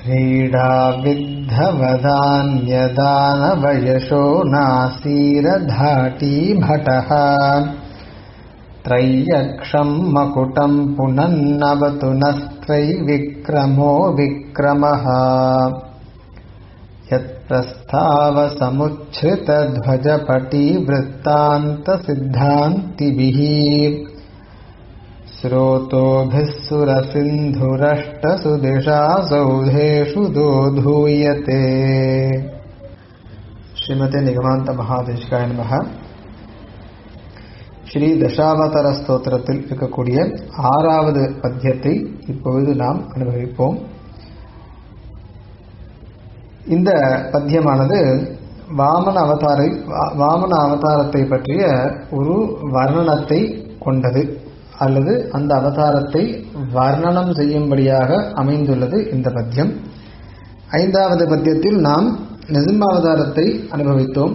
क्रीडा विद्धवदान्यदानवयशो नासीरधाटी भटः त्रय्यक्षं मकुटं पुनन्नवतु नस्त्रैविक्रमो विक्रमः यत्प्रस्तावसमुच्छ्रितध्वजपटीवृत्तान्तसिद्धान्तिभिः स्रोतोभिः सुरसिन्धुरष्टसुदिशा सौधेषु दोधूयते ஸ்ரீமதே நிகமாந்த மகாதேஷ்காய நமக ஸ்ரீ தசாவதார ஸ்தோத்திரத்தில் இருக்கக்கூடிய ஆறாவது பத்தியத்தை இப்பொழுது நாம் அனுபவிப்போம் இந்த பத்தியமானது வாமன அவதாரை வாமன அவதாரத்தை பற்றிய ஒரு வர்ணனத்தை கொண்டது அல்லது அந்த அவதாரத்தை வர்ணனம் செய்யும்படியாக அமைந்துள்ளது இந்த பத்தியம் ஐந்தாவது பத்தியத்தில் நாம் நிசிம்மாவதாரத்தை அனுபவித்தோம்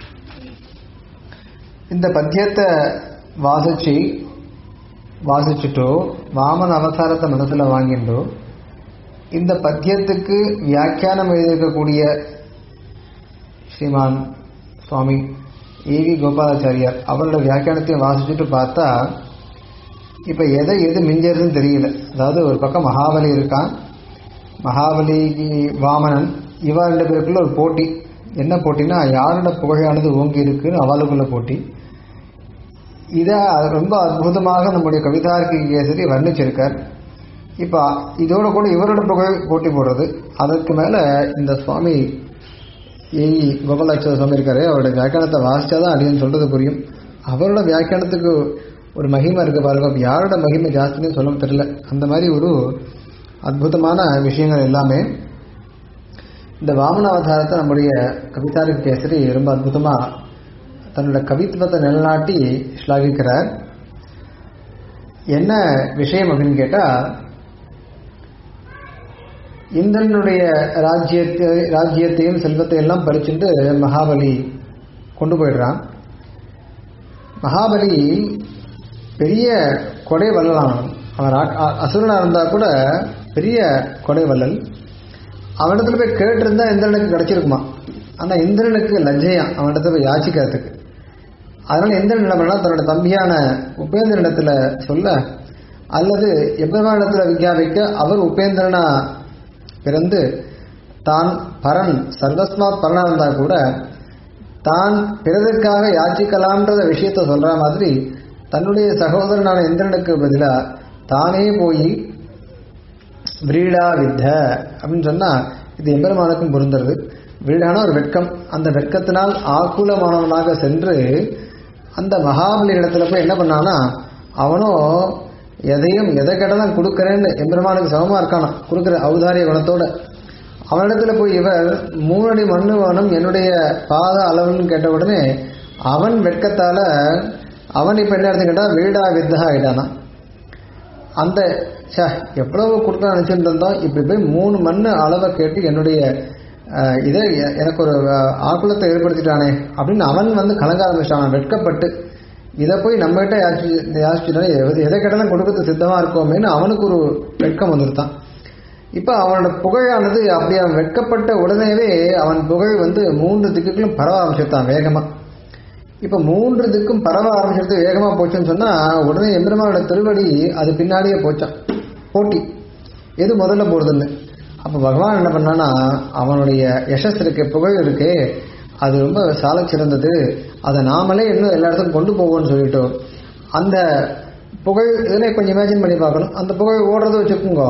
இந்த பத்தியத்தை வாசிச்சு வாசிச்சுட்டோ வாமன அவதாரத்தை மனசில் வாங்கிண்டோ இந்த பத்தியத்துக்கு வியாக்கியானம் எழுதியிருக்கக்கூடிய ஸ்ரீமான் சுவாமி ஏவி கோபாலாச்சாரியார் அவரோட வியாக்கியானத்தையும் வாசிச்சுட்டு பார்த்தா இப்போ எதை எது மிஞ்சறதுன்னு தெரியல அதாவது ஒரு பக்கம் மகாபலி இருக்கான் மகாபலி வாமனன் இவா ரெண்டு பேருக்குள்ள ஒரு போட்டி என்ன போட்டினா யாரோட புகழானது ஓங்கி இருக்குன்னு அவளுக்குள்ள போட்டி இதை ரொம்ப அற்புதமாக நம்முடைய கவிதார்க்கு கேசரி வர்ணிச்சிருக்கார் இப்போ இதோட கூட இவரோட புகழ் போட்டி போடுறது அதற்கு மேலே இந்த சுவாமி ஏஇ கோபாலாட்சர சுவாமி இருக்காரு அவரோட வியாக்கியானத்தை வாசிச்சாதான் அப்படின்னு சொல்றது புரியும் அவரோட வியாக்கியானத்துக்கு ஒரு மகிமை இருக்கு பாருங்க யாரோட மகிமை ஜாஸ்தின்னு சொல்ல தெரியல அந்த மாதிரி ஒரு அற்புதமான விஷயங்கள் எல்லாமே இந்த வாமன அவதாரத்தை நம்முடைய கவிதாரிக் கேசரி ரொம்ப அற்புதமா தன்னோட கவித்துவத்தை நிலநாட்டி ஸ்லாகிக்கிறார் என்ன விஷயம் அப்படின்னு கேட்டா இந்திரனுடைய ராஜ்யத்தை ராஜ்யத்தையும் செல்வத்தை எல்லாம் பறிச்சுட்டு மகாபலி கொண்டு போயிடுறான் மகாபலி பெரிய கொடை வல்லலானவன் அவன் அசுரனாக இருந்தால் கூட பெரிய கொடை வல்லல் அவனிடத்துல போய் கேட்டிருந்தா இந்திரனுக்கு கிடைச்சிருக்குமா ஆனால் இந்திரனுக்கு லஜ்ஜையான் அவனிடத்துல போய் யாச்சிக்கிறதுக்கு அதனால இந்திரன் என்ன பண்ணா தன்னோட தம்பியான உபேந்திரனிடத்துல சொல்ல அல்லது எப்பெருமானிடத்துல விஞ்ஞாபிக்க அவர் உபேந்திரனா பிறந்து தான் பரன் சர்வஸ்மாத் பரனா இருந்தா கூட தான் பிறதற்காக யாச்சிக்கலாம்ன்றத விஷயத்த சொல்ற மாதிரி தன்னுடைய சகோதரனான இந்திரனுக்கு பதிலா தானே போய் விரீடா வித்த அப்படின்னு சொன்னா இது எம்பெருமானுக்கும் பொருந்துறது விரீடான ஒரு வெட்கம் அந்த வெட்கத்தினால் ஆக்குலமானவனாக சென்று அந்த மகாபலி இடத்துல போய் என்ன பண்ணானா அவனும் எதையும் எதை கேட்டாலும் கொடுக்குறேன்னு எம்பெருமானுக்கு சமமா இருக்கானா கொடுக்குற ஔதாரிய குணத்தோட அவனிடத்துல போய் இவர் மூணடி மண்ணு வேணும் என்னுடைய பாத அளவுன்னு கேட்ட உடனே அவன் வெட்கத்தால அவன் இப்ப என்ன எடுத்து கேட்டா வீடா வித்தா ஆயிட்டானா அந்த சே எவ்வளவு கொடுக்க நினைச்சிட்டு இருந்தோம் இப்படி போய் மூணு மண் அளவை கேட்டு என்னுடைய இதை எனக்கு ஒரு ஆக்குலத்தை ஏற்படுத்திட்டானே அப்படின்னு அவன் வந்து கலங்க ஆரம்பிச்சான் வெட்கப்பட்டு இதை போய் நம்மகிட்ட யாச்சு யாச்சிட்டானே எதை கேட்டாலும் கொடுக்கறது சித்தமா இருக்கோமேனு அவனுக்கு ஒரு வெட்கம் வந்துருத்தான் இப்போ அவனோட புகழானது அப்படி அவன் வெட்கப்பட்ட உடனேவே அவன் புகழ் வந்து மூன்று திக்குகளும் பரவ ஆரம்பிச்சிருத்தான் வேகமா இப்போ மூன்று திக்கும் பரவ ஆரம்பிச்சிருது வேகமா போச்சுன்னு சொன்னா உடனே எம்பெருமானோட திருவடி அது பின்னாடியே போச்சான் போட்டி எது முதல்ல போறதுன்னு அப்போ பகவான் என்ன பண்ணானா அவனுடைய யசஸ் இருக்கு புகழ் இருக்கு அது ரொம்ப சால சிறந்தது அதை நாமளே இன்னும் எல்லா இடத்துக்கும் கொண்டு போவோம்னு சொல்லிட்டு அந்த புகழ் இதில் கொஞ்சம் இமேஜின் பண்ணி பார்க்கணும் அந்த புகழ் ஓடுறத வச்சுக்கோங்க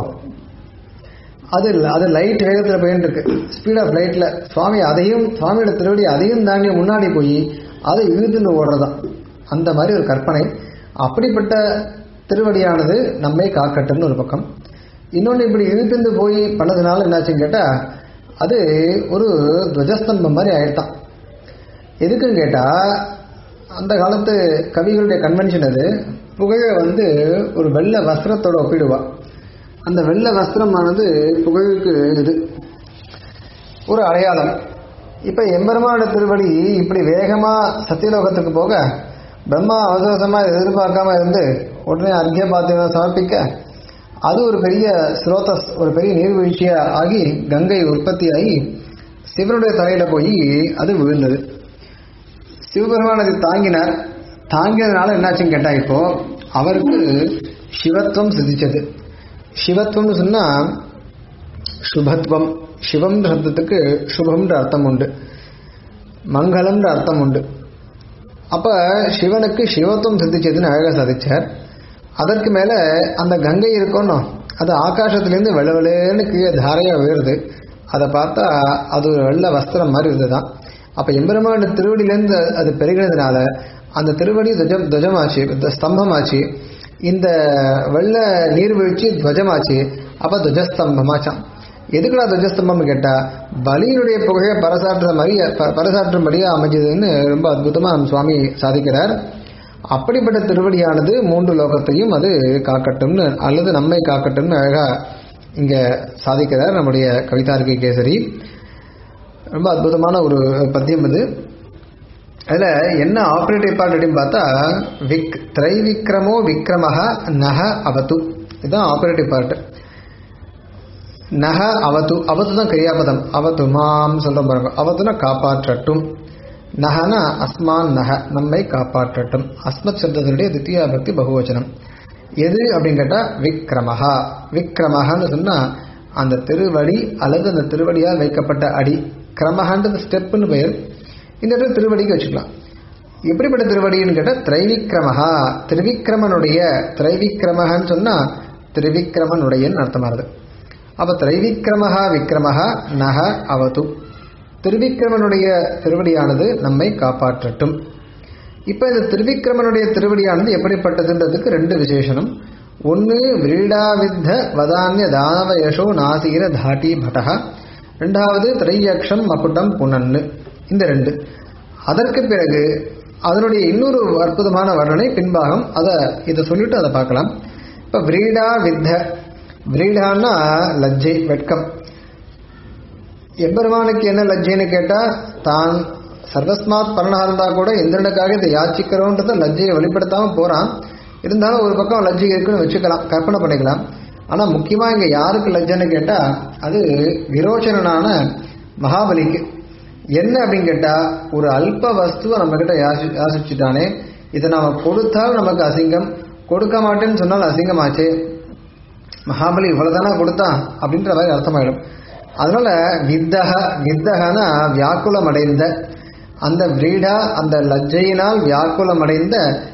அது இல்லை அது லைட் வேகத்தில் போயிட்டு இருக்கு ஸ்பீட் ஆஃப் லைட்டில் சுவாமி அதையும் சுவாமியோட திருவடி அதையும் தாண்டி முன்னாடி போய் அதை இழுத்துன்னு ஓடுறதான் அந்த மாதிரி ஒரு கற்பனை அப்படிப்பட்ட திருவடியானது நம்மை காக்கட்டும்னு ஒரு பக்கம் இன்னொன்று இப்படி இழுத்துந்து போய் பண்ணதுனால என்னாச்சுன்னு கேட்டால் அது ஒரு துவஜஸ்தம்பம் மாதிரி ஆயிட்டான் எதுக்குன்னு கேட்டால் அந்த காலத்து கவிகளுடைய கன்வென்ஷன் அது புகழை வந்து ஒரு வெள்ளை வஸ்திரத்தோட ஒப்பிடுவா அந்த வெள்ளை வஸ்திரமானது புகழுக்கு இது ஒரு அடையாளம் இப்ப எம்பெருமானோட திருவடி இப்படி வேகமா சத்தியலோகத்துக்கு போக பிரம்மா அவசரமா எதிர்பார்க்காம இருந்து உடனே அர்க்கிய பாத்திரம் சமர்ப்பிக்க அது ஒரு பெரிய ஸ்ரோதஸ் ஒரு பெரிய நீர்வீழ்ச்சியா ஆகி கங்கை உற்பத்தி ஆகி சிவனுடைய தலையில போய் அது விழுந்தது சிவபெருமான் அதை தாங்கினார் தாங்கினதுனால என்னாச்சுன்னு கேட்டா இப்போ அவருக்கு சிவத்துவம் சிதிச்சது சிவத்துவம்னு சொன்னா சுபத்துவம் சிவம் சப்தத்துக்கு சுபம்ன்ற அர்த்தம் உண்டு மங்களம்ன்ற அர்த்தம் உண்டு அப்ப சிவனுக்கு சிவத்துவம் சித்திச்சதுன்னு அழகா சாதிச்சார் அதற்கு மேல அந்த கங்கை இருக்கணும் அது ஆகாசத்திலேருந்து வெள்ள வெள்ளேன்னு கீழே தாரையா உயருது அதை பார்த்தா அது ஒரு வெள்ள வஸ்திரம் மாதிரி இருந்ததுதான் அப்ப எம்பெருமான திருவடியிலேருந்து அது பெருகினதுனால அந்த திருவடி துவஜம் துவஜமாச்சு த- ஸ்தம்பமாச்சு இந்த வெள்ள நீர்வீழ்ச்சி துவஜமாச்சு அப்ப துவஜஸ்தம்பமாச்சான் எதுக்குடா துவஜஸ்தம்பம்னு கேட்டா பலியினுடைய புகழை பரசாற்ற மாதிரி ப- பரசாற்றும்படியா அமைஞ்சதுன்னு ரொம்ப அற்புதமா நம்ம சுவாமி சாதிக்கிறார் அப்படிப்பட்ட திருவடியானது மூன்று லோகத்தையும் அது காக்கட்டும்னு அல்லது நம்மை காக்கட்டும்னு அழகா இங்க சாதிக்கிறார் நம்முடைய கவிதார்கி கேசரி ரொம்ப அற்புதமான ஒரு பத்தியம் இது அதுல என்ன ஆபரேட்டிவ் பார்ட் அப்படின்னு பார்த்தா விக் திரைவிக்ரமோ விக்ரமஹ நக அவத்து இதுதான் ஆபரேட்டிவ் பார்ட் நக அவத்து அவத்து தான் கிரியாபதம் அவத்து மாம் சொல்ற பாருங்க அவத்துனா காப்பாற்றட்டும் நகனா அஸ்மான் நக நம்மை காப்பாற்றட்டும் அஸ்மத் சப்தத்தினுடைய தித்தியா பக்தி பகுவச்சனம் எது அப்படின்னு கேட்டா விக்ரமஹா விக்ரமஹான்னு சொன்னா அந்த திருவடி அல்லது அந்த திருவடியால் வைக்கப்பட்ட அடி கிரமஹான்றது ஸ்டெப்னு பெயர் இந்த இடத்துல திருவடிக்கு வச்சுக்கலாம் எப்படிப்பட்ட திருவடின்னு கேட்டா திரைவிக்ரமஹா திரிவிக்ரமனுடைய திரைவிக்ரமஹன்னு சொன்னா திரிவிக்ரமனுடையன்னு அர்த்தமாகுது அப்ப திரைவிக்ரமஹா விக்ரமஹா நக அவது திருவிக்ரமனுடைய திருவடியானது நம்மை காப்பாற்றட்டும் இப்ப இந்த திருவிக்ரமனுடைய திருவடியானது எப்படிப்பட்டதுன்றதுக்கு ரெண்டு விசேஷனம் ஒன்னு விரீடாவித்த வதானிய தானவ யசோ நாசீர தாட்டி பட்டஹ ரெண்டாவது திரையக்ஷம் மகுட்டம் புனன்னு இந்த ரெண்டு அதற்கு பிறகு அதனுடைய இன்னொரு அற்புதமான வர்ணனை பின்பாகம் அதை இதை சொல்லிட்டு அதை பார்க்கலாம் இப்ப விரீடா வித்த விரீடான்னா லஜ்ஜை வெட்கம் எம்பெருமானுக்கு என்ன லஜ்ஜைன்னு கேட்டா தான் சர்வஸ்மாத் பரணா இருந்தா கூட இந்திரனுக்காக இதை யாச்சிக்கிறோன்றத லஜ்ஜையை வெளிப்படுத்தாம போறான் இருந்தாலும் ஒரு பக்கம் லஜ்ஜை இருக்குன்னு வச்சுக்கலாம் கற்பனை பண்ணிக்கலாம் ஆனா முக்கியமா இங்க யாருக்கு லஜ்ஜைன்னு கேட்டா அது விரோச்சனனான மகாபலிக்கு என்ன அப்படின்னு கேட்டா ஒரு அல்ப வஸ்துவை நம்ம கிட்ட யாசி யாசிச்சுட்டானே இதை நாம கொடுத்தால் நமக்கு அசிங்கம் கொடுக்க மாட்டேன்னு சொன்னால் அசிங்கமாச்சு மகாபலி இவ்வளவுதானா கொடுத்தான் அப்படின்ற மாதிரி அர்த்தமாயிடும் அதனால வித்தக வித்தகனா வியாக்குலம் அடைந்த அந்த விரீடா அந்த லஜ்ஜையினால் வியாக்குலம் அடைந்த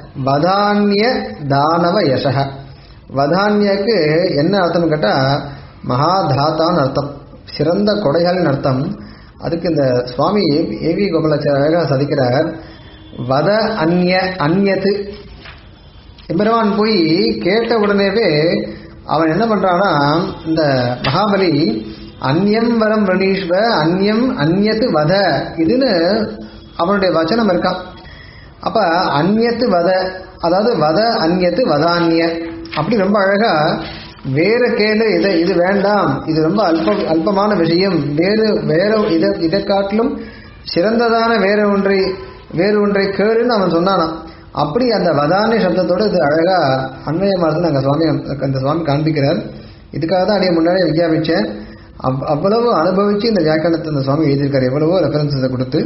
வதான்ய தானவ யசக வதான்யக்கு என்ன அர்த்தம்னு கேட்டா மகாதாத்தான்னு அர்த்தம் சிறந்த கொடைகளின் அர்த்தம் அதுக்கு இந்த சுவாமி ஏவி கோபாலாச்சார அழகா சதிக்கிறார் வத அந்நிய அந்நியத்து எம்பெருமான் போய் கேட்ட உடனேவே அவன் என்ன பண்றான்னா இந்த மகாபலி அந்நியம் வரம் பிரணீஸ்வ அந்நியம் அந்நியத்து வத இதுன்னு அவனுடைய வச்சனம் இருக்கான் அப்ப அந்நியத்து வத அதாவது வத அந்நியத்து வதான்ய அப்படி ரொம்ப அழகா வேற கேளு இதை இது வேண்டாம் இது ரொம்ப அல்ப அல்பமான விஷயம் வேறு வேற இதை இதை காட்டிலும் சிறந்ததான வேற ஒன்றை வேறு ஒன்றை கேளுன்னு அவன் சொன்னானாம் அப்படி அந்த வதானி சப்தத்தோட இது அழகா அன்வயமானது நாங்கள் சுவாமி அந்த சுவாமி காண்பிக்கிறார் இதுக்காக தான் அடைய முன்னாடியே விஞ்ஞாபிச்சேன் அவ் அவ்வளவு அனுபவிச்சு இந்த வியாக்கரணத்தை இந்த சுவாமி எழுதியிருக்காரு எவ்வளவோ ரெஃபரன்ஸை கொடுத்து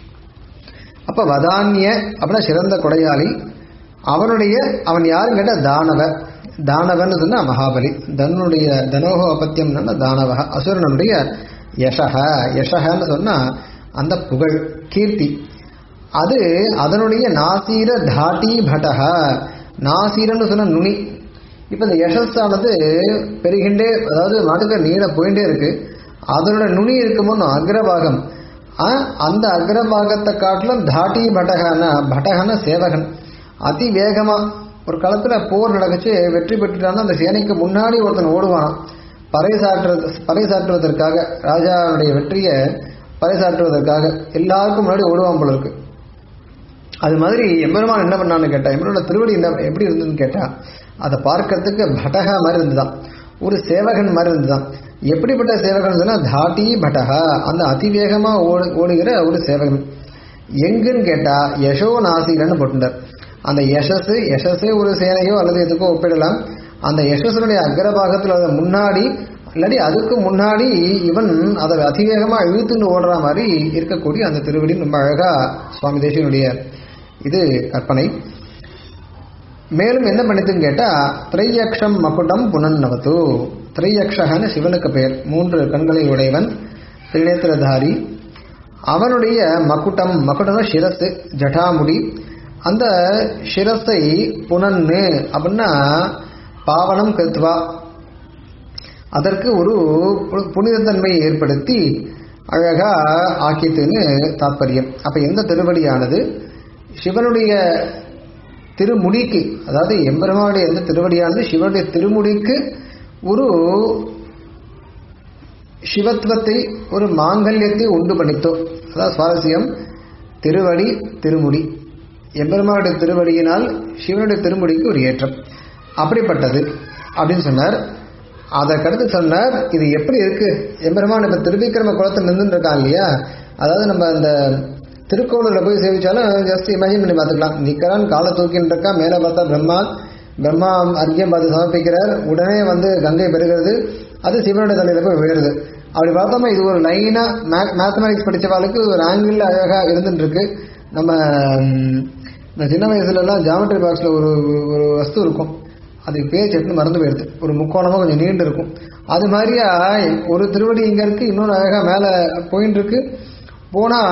அப்ப வதானிய அப்படின்னா சிறந்த கொடையாளி அவனுடைய அவன் யாரும் கேட்டா தானவ தானவன்னு சொன்னா மகாபலி தன்னுடைய தனோக அபத்தியம்னா தானவ அசுரனுடைய யசக யசகன்னு சொன்னா அந்த புகழ் கீர்த்தி அது அதனுடைய நாசீர தாட்டி பட்டக நாசீரன்னு சொன்ன நுனி இப்ப இந்த யசஸானது பெருகின்றே அதாவது நாட்டுக்கு நீள போயிட்டே இருக்கு அதனோட நுனி இருக்குமோன்னு அக்ரபாகம் ஆ, அந்த அக்ரபாகத்தை காட்டிலும் தாட்டி பட்டகன பட்டகன சேவகன் அதி வேகமா ஒரு காலத்துல போர் நடக்குச்சு வெற்றி பெற்றுட்டான்னா அந்த சேனைக்கு முன்னாடி ஒருத்தன் ஓடுவான் பறைசாற்றுறது பறைசாற்றுவதற்காக ராஜாவுடைய வெற்றியை பறைசாற்றுவதற்காக எல்லாருக்கும் முன்னாடி ஓடுவான் போல இருக்கு அது மாதிரி எம்பெருமான் என்ன பண்ணான்னு கேட்டா எம்பெருமான திருவடி என்ன எப்படி இருந்ததுன்னு கேட்டா அதை பார்க்கறதுக்கு பட்டகா மாதிரி இருந்துதான் ஒரு சேவகன் மாதிரி இருந்துதான் எப்படிப்பட்ட சேவகன் சொன்னா தாட்டி பட்டகா அந்த அதிவேகமா ஓடு ஓடுகிற ஒரு சேவகன் எங்குன்னு கேட்டா யசோ நாசீரன்னு போட்டுட்டார் அந்த யசஸ் யசஸே ஒரு சேனையோ அல்லது எதுக்கோ ஒப்பிடலாம் அந்த யசஸனுடைய அக்ரபாகத்தில் அதை முன்னாடி இல்லாட்டி அதுக்கு முன்னாடி இவன் அதை அதிவேகமா இழுத்துன்னு ஓடுற மாதிரி இருக்கக்கூடிய அந்த திருவடி ரொம்ப அழகா சுவாமி தேசியனுடைய இது கற்பனை மேலும் என்ன பண்ணித்துன்னு கேட்டா திரையக்ஷம் மகுடம் புனன்னவத்து திரையக்ஷகன்னு சிவனுக்கு பெயர் மூன்று கண்களை உடையவன் திரிநேத்திரதாரி அவனுடைய மகுட்டம் மகுடம் சிரசு ஜடாமுடி அந்த சிரஸை புனன்னு அப்படின்னா பாவனம் கருத்துவா அதற்கு ஒரு பு- புனிதத்தன்மையை ஏற்படுத்தி அழகா ஆக்கித்துன்னு தாத்பரியம் அப்ப எந்த திருவடியானது சிவனுடைய திருமுடிக்கு அதாவது எம்பெருமானுடைய எந்த திருவடியானது சிவனுடைய திருமுடிக்கு ஒரு சிவத்துவத்தை ஒரு மாங்கல்யத்தை உண்டு பண்ணித்தோ அதாவது சுவாரஸ்யம் திருவடி திருமுடி எம்பெருமானுடைய திருவடியினால் சிவனுடைய திருமுடிக்கு ஒரு ஏற்றம் அப்படிப்பட்டது அப்படின்னு சொன்னார் அதற்கடுத்து சொன்னார் இது எப்படி இருக்கு எம்பெருமான் இப்ப திருவிக்கிரம குளத்தில் நின்றுட்டு இருக்கான் இல்லையா அதாவது நம்ம அந்த திருக்கோவிலில் போய் சேவிச்சாலும் ஜஸ்ட் இமேஜின் பண்ணி பார்த்துக்கலாம் நிக்கிறான் காலை தூக்கின்னு இருக்கா மேலே பார்த்தா பிரம்மா பிரம்மா அர்க்கியம் பார்த்து சமர்ப்பிக்கிறார் உடனே வந்து கங்கை பெறுகிறது அது சிவனுடைய தலையில போய் விழுறது அப்படி பார்த்தோமா இது ஒரு லைனா மேத்தமெட்டிக்ஸ் படிச்சவாளுக்கு ஒரு ஆங்கிள் அழகா இருந்துட்டு இருக்கு நம்ம ம், இந்த சின்ன வயசுல எல்லாம் ஜாமெட்ரி பாக்ஸ்ல ஒரு ஒரு வஸ்து இருக்கும் அதுக்கு பேர் சட்டுன்னு மறந்து போயிடுது ஒரு முக்கோணமா கொஞ்சம் நீண்டு இருக்கும் அது மாதிரியா ஒரு திருவடி இங்க இருக்கு இன்னொரு அழகா மேல போயின்னு இருக்கு போனா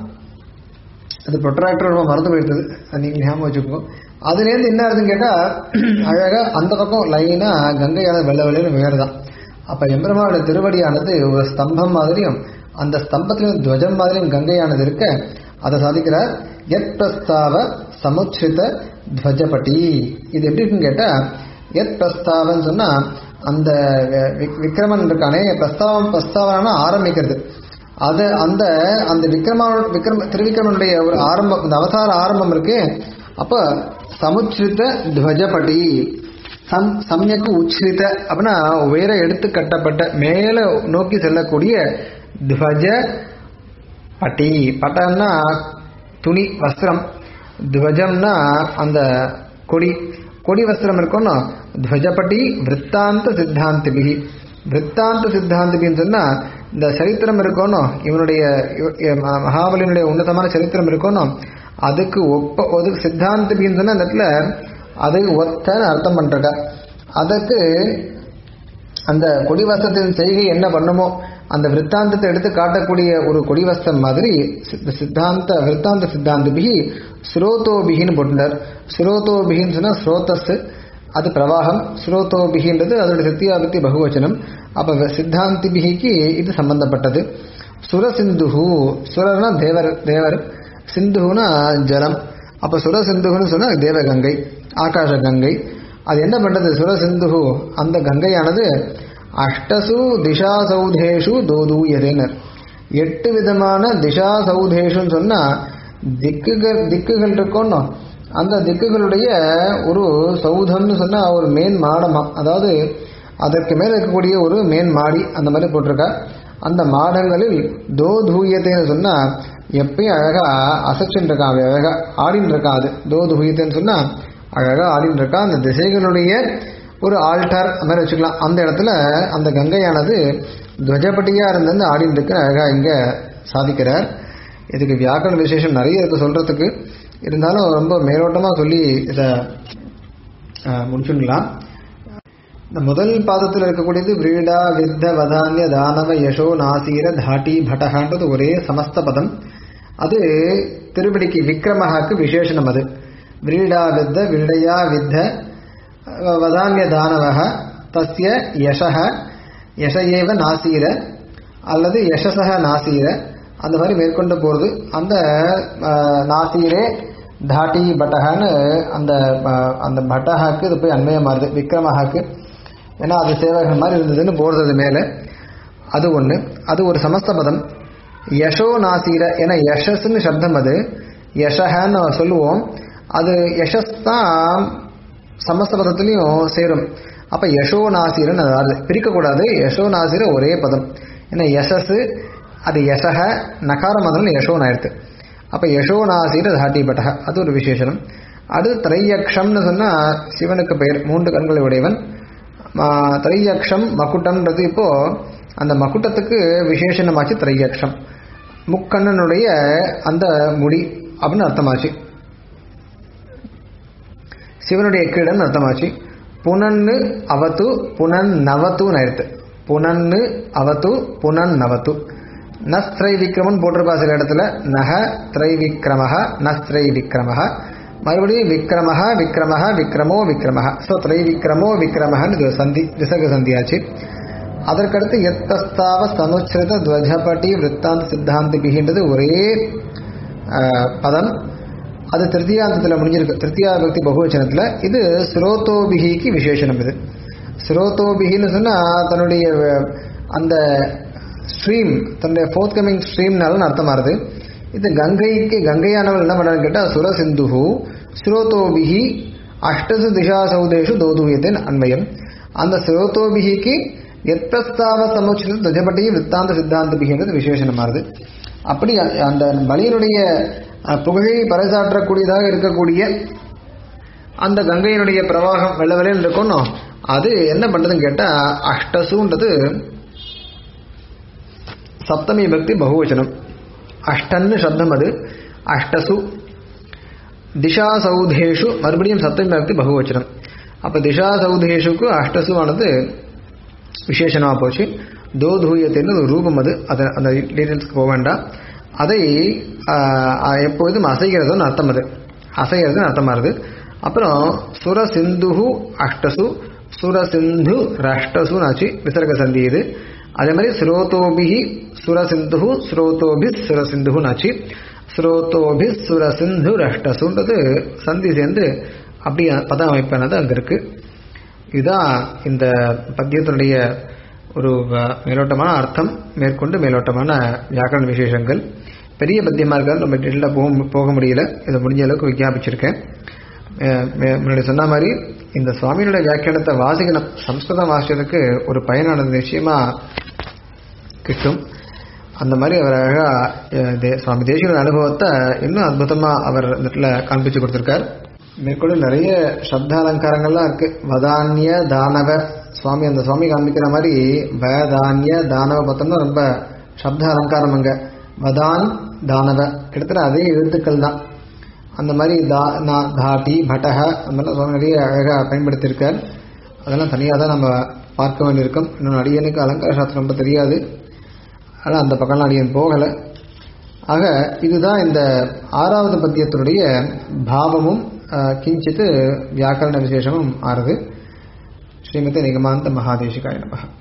அது ப்ரொட்ராக்டர் ரொம்ப மறந்து போயிடுது அது நீங்க ஞாபகம் வச்சுக்கோ அதுலேருந்து என்ன ஆகுதுன்னு கேட்டா அழகா அந்த பக்கம் லைனா கங்கையான வெள்ள வெள்ளைன்னு வேறுதான் அப்ப எம்பெருமானோட திருவடியானது ஒரு ஸ்தம்பம் மாதிரியும் அந்த ஸ்தம்பத்திலும் துவஜம் மாதிரியும் கங்கையானது இருக்க அதை சாதிக்கிறார் எத் பிரஸ்தாவ சமுச்சிரித துவஜபட்டி இது எப்படி இருக்குன்னு கேட்டா எத் பிரஸ்தாவன்னு சொன்னா அந்த வி- விக்ரமன் இருக்கானே பிரஸ்தாவம் பிரஸ்தாவனா ஆரம்பிக்கிறது அது அந்த அந்த விக்ரமா விக்ரம திருவிக்ரமனுடைய ஒரு ஆரம்பம் இந்த அவதார ஆரம்பம் இருக்கு அப்ப சமுச்சிரித துவஜபடி சம் சமயக்கு உச்சிரித்த அப்படின்னா உயர எடுத்து கட்டப்பட்ட மேல நோக்கி செல்லக்கூடிய துவஜ பட்டி பட்டம்னா துணி வஸ்திரம் துவஜம்னா அந்த கொடி கொடி வஸ்திரம் இருக்கும்னா துவஜபட்டி விற்த்தாந்த சித்தாந்திபிகி விற்த்தாந்த சித்தாந்திபின்னு சொன்னா இந்த சரித்திரம் இருக்கணும் இவனுடைய இவ- இவ- ம- மகாபலியினுடைய உன்னதமான சரித்திரம் இருக்கணும் அதுக்கு ஒப்ப ஒரு சித்தாந்திபின்னு சொன்னா அந்த இடத்துல அது ஒத்தன்னு அர்த்தம் பண்றாங்க அதுக்கு அந்த கொடிவஸ்திரத்தின் செய்கை என்ன பண்ணுமோ அந்த விற்த்தாந்தத்தை எடுத்து காட்டக்கூடிய ஒரு கொடிவஸ்திரம் மாதிரி சித்த- சித்தாந்த விற்த்தாந்த சித்தாந்திபிகி ஸ்ரோதோபிகின்னு போட்டுட்டார் ஸ்ரோதோபிகின்னு சொன்னா ஸ்ரோதஸ் அது பிரவாகம் ஸ்ரோதோபிகின்றது அதோட சித்தியாபத்தி பகுவச்சனம் அப்ப வ- சித்தாந்திபிகிக்கு இது சம்பந்தப்பட்டது சுரசிந்துஹு சுரர்னா தேவர் தேவர் சிந்துனா ஜலம் அப்ப சுரசிந்துகுன்னு சொன்னா தேவகங்கை ஆகாஷ கங்கை அது என்ன பண்றது சுரசிந்துகு அந்த கங்கையானது அஷ்டசு திஷா சௌதேஷு தோதூயதேனர் எட்டு விதமான திஷா சௌதேஷுன்னு சொன்னா திக்குகள் திக்குகள் இருக்கணும் அந்த திக்குகளுடைய ஒரு சௌதம்னு சொன்னா ஒரு மேன் மாடமா அதாவது அதற்கு மேல இருக்கக்கூடிய ஒரு மேன் மாடி அந்த மாதிரி போட்டிருக்கா அந்த மாடங்களில் தோ தூயத்தைன்னு சொன்னா எப்பயும் அழகா அசைச்சுட்டு இருக்கான் அவன் அழகா ஆடின்னு இருக்கான் அது தோ தூயத்தைன்னு சொன்னா அழகா ஆடின்னு இருக்கான் அந்த திசைகளுடைய ஒரு ஆல்டார் அந்த மாதிரி வச்சுக்கலாம் அந்த இடத்துல அந்த கங்கையானது துவஜப்பட்டியா இருந்து ஆடின்னு இருக்கு அழகா இங்க சாதிக்கிறார் இதுக்கு வியாக்கரண விசேஷம் நிறைய இருக்கு சொல்றதுக்கு இருந்தாலும் ரொம்ப மேலோட்டமா சொல்லி இதை முடிச்சுடலாம் இந்த முதல் பாதத்தில் இருக்கக்கூடியது விரீடா வித்த வதானிய தானவ யசோ நாசீர தாட்டி பட்டகான்றது ஒரே சமஸ்த பதம் அது திருப்படிக்கு விக்ரமஹாக்கு விசேஷனம் அது விரீடா வித்த விரடையா வித்த வதானிய தானவக தஸ்ய யசக யசையேவ நாசீர அல்லது யசசக நாசீர அந்த மாதிரி மேற்கொண்டு போகிறது அந்த அஹ், நாசீரே தாட்டி பட்டகான்னு அந்த அஹ், அந்த பட்டகாக்கு இது போய் அண்மையாக மாறுது விக்ரமஹாக்கு ஏன்னா அது சேவகன் மாதிரி இருந்ததுன்னு போடுறது அது மேலே அது ஒன்று அது ஒரு சமஸ்த பதம் யசோ நாசீர ஏன்னா யசஸ்ன்னு சப்தம் அது யசகன்னு சொல்லுவோம் அது யசஸ் தான் சமஸ்த பதத்துலையும் சேரும் அப்ப யசோ நாசீரன் அது வருது பிரிக்கக்கூடாது யசோ நாசீர ஒரே பதம் ஏன்னா யசஸ் அது யசக நகாரம் அதனால யசோன் ஆயிடுது அப்ப யசோ நாசீர தாட்டிப்பட்டக அது ஒரு விசேஷனம் அது திரையக்ஷம்னு சொன்னா சிவனுக்கு பெயர் மூன்று கண்களை உடையவன் திரையக்ஷம் மகுட்டம்ன்றது இப்போ அந்த மகுட்டத்துக்கு விசேஷணமாச்சு திரையக்ஷம் முக்கண்ணனுடைய அந்த முடி அப்படின்னு அர்த்தமாச்சு சிவனுடைய கீழன் அர்த்தமாச்சு புனன்னு அவத்து புனன் நவத்துன்னு ஆயிடுத்து புனன்னு அவத்து புனன் நவத்து நஸ்திரை விக்ரமன் போட்டிருப்பா சில இடத்துல நக திரை விக்ரமஹ நஸ்திரை விக்ரமஹ மறுபடியும் விக்ரமஹ விக்ரமஹ விக்ரமோ விக்ரமஹ ஸோ திரை விக்ரமோ விக்ரமஹன்னு இது சந்தி விசர்க சந்தியாச்சு அதற்கடுத்து எத்தஸ்தாவ சமுச்சிரித துவஜபட்டி விற்த்தாந்த சித்தாந்திபிகின்றது ஒரே பதம் அது திருத்தியாந்தத்தில் முடிஞ்சிருக்கு திருத்தியா பக்தி பகுவச்சனத்தில் இது ஸ்ரோதோபிகிக்கு விசேஷனம் இது ஸ்ரோதோபிகின்னு சொன்னால் தன்னுடைய அந்த ஸ்ட்ரீம் தன்னுடைய ஃபோர்த் கமிங் ஸ்ட்ரீம்னாலும் அர்த்தமாகுது இது கங்கைக்கு கங்கையானவள் என்ன பண்ணான்னு கேட்டால் சுரசிந்துஹு ஸ்ரோதோபிகி அஷ்டசு திசா சௌதேஷு தோதுவியத்தின் அன்மயம் அந்த ஸ்ரோதோபிகிக்கு எத்தஸ்தாவ சமுச்சித துஜபட்டி வித்தாந்த சித்தாந்தபிகின்றது விசேஷனமாகுது அப்படி அந்த பலியினுடைய புகழை பறைசாற்றக்கூடியதாக இருக்கக்கூடிய அந்த கங்கையினுடைய பிரவாகம் வெள்ள வெள்ளையில் இருக்கணும் அது என்ன பண்ணுறதுன்னு கேட்டால் அஷ்டசுன்றது சப்தமி பக்தி பகுவச்சனம் அஷ்டன்னு சப்தம் அது அஷ்டசு திஷா சௌதேஷு மறுபடியும் சப்தமி பக்தி பகுவச்சனம் அப்போ திஷா சௌதேஷுக்கு அஷ்டசுவானது விசேஷமாக போச்சு தோதூயத்தின்னு ஒரு ரூபம் அது அதை அந்த டீட்டெயில்ஸ்க்கு போக வேண்டாம் அதை எப்பொழுதும் அசைகிறதுன்னு அர்த்தம் அது அசைகிறதுன்னு அர்த்தமாகுது அப்புறம் சுரசிந்துஹு அஷ்டசு சுரசிந்து ரஷ்டசுன்னு ஆச்சு விசர்க சந்தி இது அதே மாதிரி ஸ்ரோதோபிஹி சுரசிந்து ஸ்ரோதோபி சுரசிந்துன்னு ஆச்சு ஸ்ரோதோபி சுரசிந்து ரஷ்டசுன்றது சந்தி சேர்ந்து அப்படி பத அமைப்பானது அங்கே இருக்கு இதுதான் இந்த பத்தியத்தினுடைய ஒரு மேலோட்டமான அர்த்தம் மேற்கொண்டு மேலோட்டமான வியாக்கரண விசேஷங்கள் பெரிய பத்தியமாக இருக்காது நம்ம டீட்டெயிலாக போக போக முடியல இதை முடிஞ்ச அளவுக்கு விஞ்ஞாபிச்சிருக்கேன் முன்னாடி சொன்ன மாதிரி இந்த சுவாமியோட வியாக்கியானத்தை வாசிக்கணும் சம்ஸ்கிருதம் வாசிக்கிறதுக்கு ஒரு பயனானது நிச்சயமா கிட்டும் அந்த மாதிரி அவர் அழகாக சுவாமி தேசியோட அனுபவத்தை இன்னும் அற்புதமாக அவர் இந்த இடத்துல காண்பிச்சு கொடுத்துருக்கார் மேற்கொண்டு நிறைய சப்த அலங்காரங்கள்லாம் இருக்கு வதானிய தானவ சுவாமி அந்த சுவாமி காண்பிக்கிற மாதிரி வதானிய தானவ பார்த்தோம்னா ரொம்ப சப்த அலங்காரம் அங்க வதான் தானவ கிட்டத்தட்ட அதே எழுத்துக்கள் தான் அந்த மாதிரி தா நா தாட்டி பட்டக அந்த மாதிரிலாம் சுவாமி நிறைய அழகாக பயன்படுத்தியிருக்கார் அதெல்லாம் தனியாக தான் நம்ம பார்க்க வேண்டியிருக்கோம் இன்னொன்று அடியனுக்கு அலங்கார சாஸ்திரம் ரொம்ப தெரியாது ஆனால் அந்த பக்கம்லாம் அடியன் போகலை ஆக இதுதான் இந்த ஆறாவது பத்தியத்தினுடைய பாவமும் கிஞ்சித் வியாக்கரண விசேஷமும் ஆறுது ஸ்ரீமதி நிகமாந்த மகாதேசிகாய நமக